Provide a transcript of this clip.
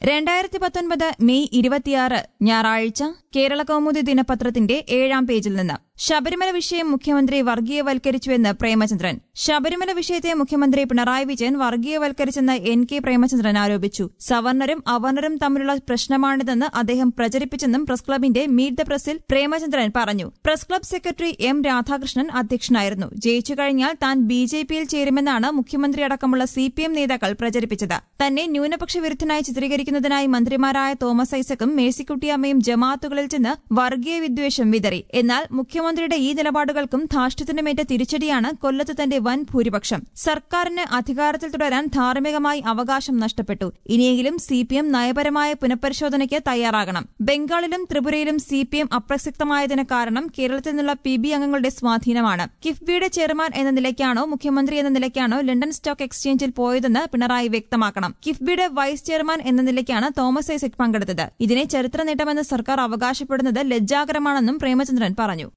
രണ്ടായിരത്തി പത്തൊൻപത് മെയ് ഇരുപത്തിയാറ് ഞായറാഴ്ച കേരള കൗമുദി ദിനപത്രത്തിന്റെ ഏഴാം പേജിൽ നിന്ന് ശബരിമല വിഷയം മുഖ്യമന്ത്രി വർഗീയവൽക്കരിച്ചുവെന്ന് പ്രേമചന്ദ്രൻ ശബരിമല വിഷയത്തെ മുഖ്യമന്ത്രി പിണറായി വിജയൻ വർഗീയവൽക്കരിച്ചെന്ന് എൻ കെ പ്രേമചന്ദ്രൻ ആരോപിച്ചു സവർണരും അവർണരും തമ്മിലുള്ള പ്രശ്നമാണിതെന്ന് അദ്ദേഹം പ്രചരിപ്പിച്ചെന്നും പ്രസ് ക്ലബിന്റെ മീറ്റ് ദ പ്രസിൽ പ്രേമചന്ദ്രൻ പറഞ്ഞു press club secretary M Radhakrishnan അധ്യക്ഷനായിരുന്നു ജയിച്ചു കഴിഞ്ഞാൽ താൻ ബി ജെ പിയിൽ ചേരുമെന്നാണ് മുഖ്യമന്ത്രി അടക്കമുള്ള സി പി എം നേതാക്കൾ പ്രചരിപ്പിച്ചത് തന്നെ ന്യൂനപക്ഷ വിരുദ്ധനായി ചിത്രീകരിക്കുന്നതിനായി മന്ത്രിമാരായ തോമസ് ഐസക്കും മേഴ്സിക്കുട്ടിയമ്മയും ജമാഅത്തുകളിൽ ചെന്ന് വർഗീയ വിദ്വേഷം വിതറി എന്നാൽ മുഖ്യമന്ത്രിയുടെ ഈ നിലപാടുകൾക്കും ധാർഷ്ട്യത്തിനുമേറ്റ തിരിച്ചടിയാണ് കൊല്ലത്ത് തന്റെ വൻ ഭൂരിപക്ഷം സർക്കാരിന് അധികാരത്തിൽ തുടരാൻ ധാർമ്മികമായി അവകാശം നഷ്ടപ്പെട്ടു ഇനിയെങ്കിലും സി പി എം നയപരമായ പുനഃപരിശോധനയ്ക്ക് തയ്യാറാകണം ബംഗാളിലും ത്രിപുരയിലും സി പി എം അപ്രസക്തമായതിന് കാരണം കേരളത്തിൽ നിന്നുള്ള പി ബി അംഗങ്ങളുടെ സ്വാധീനമാണ് കിഫ്ബിയുടെ ചെയർമാൻ എന്ന നിലയ്ക്കാണോ മുഖ്യമന്ത്രി എന്ന നിലയ്ക്കാണോ ലണ്ടൻ സ്റ്റോക്ക് എക്സ്ചേഞ്ചിൽ പോയതെന്ന് പിണറായി വ്യക്തമാക്കണം കിഫ്ബിയുടെ വൈസ് ചെയർമാൻ എന്ന നിലയ്ക്കാണ് തോമസ് ഐസക് പങ്കെടുത്തത് ഇതിനെ ചരിത്ര നേട്ടമെന്ന് സർക്കാർ അവകാശപ്പെടുന്നത് ലജ്ജാകരമാണെന്നും പ്രേമചന്ദ്രൻ പറഞ്ഞു